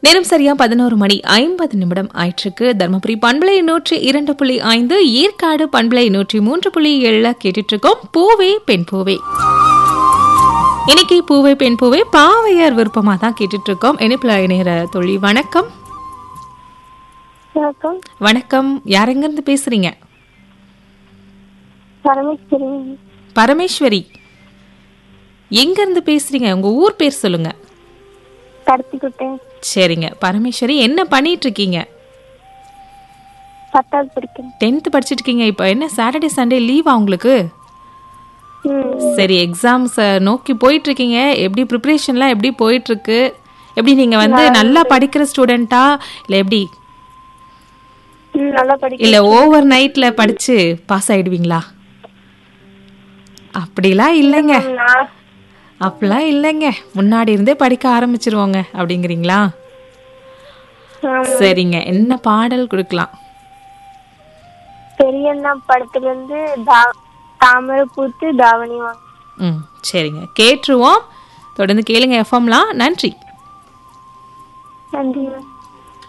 நேரம் சரியா பதினோரு மணி ஐம்பது நிமிடம் ஆயிற்றுக்கு தர்மபுரி பண்பலை நூற்றி இரண்டு புள்ளி ஐந்து ஏற்காடு பண்பலை நூற்றி மூன்று புள்ளி ஏழுல கேட்டுட்டு இருக்கோம் பூவே பெண் பூவே இன்னைக்கு பூவே பெண் பூவே பாவையார் விருப்பமா தான் கேட்டுட்டு இருக்கோம் இணைப்புல இணைகிற தொழி வணக்கம் வணக்கம் வணக்கம் யாரெங்க இருந்து பேசுறீங்க பரமேஸ்வரி பரமேஸ்வரி எங்க இருந்து பேசுறீங்க உங்க ஊர் பேர் சொல்லுங்க கடத்திக்கிட்டேன் சரிங்க பரமேஸ்வரி என்ன பண்ணிட்டு இருக்கீங்க பத்தாவது படிக்கிறேன் டென்த் படிச்சிட்டு இருக்கீங்க இப்போ என்ன சாட்டர்டே சண்டே லீவா உங்களுக்கு ம் சரி எக்ஸாம்ஸ் நோக்கி போயிட்டு இருக்கீங்க எப்படி ப்ரிப்பரேஷன்லாம் எப்படி போயிட்டு இருக்கு எப்படி நீங்க வந்து நல்லா படிக்கிற ஸ்டூடெண்டா இல்ல எப்படி ம் நல்லா படிக்கிறேன் இல்ல ஓவர் நைட்ல படிச்சு பாஸ் ஆயிடுவீங்களா அப்படிலாம் இல்லைங்க நான் அப்படிலாம் இல்லைங்க முன்னாடி இருந்தே படிக்க ஆரம்பிச்சிருவோங்க அப்படிங்கிறீங்களா ஆமா. சரிங்க என்ன பாடல் கொடுக்கலாம் பெரியண்ணா படத்துல இருந்து தா- தாமரை பூத்து தாவணி வாங்க ம் சரிங்க கேட்டுருவோம் தொடர்ந்து கேளுங்க எஃப்எம்லாம் நன்றி நன்றி மேம்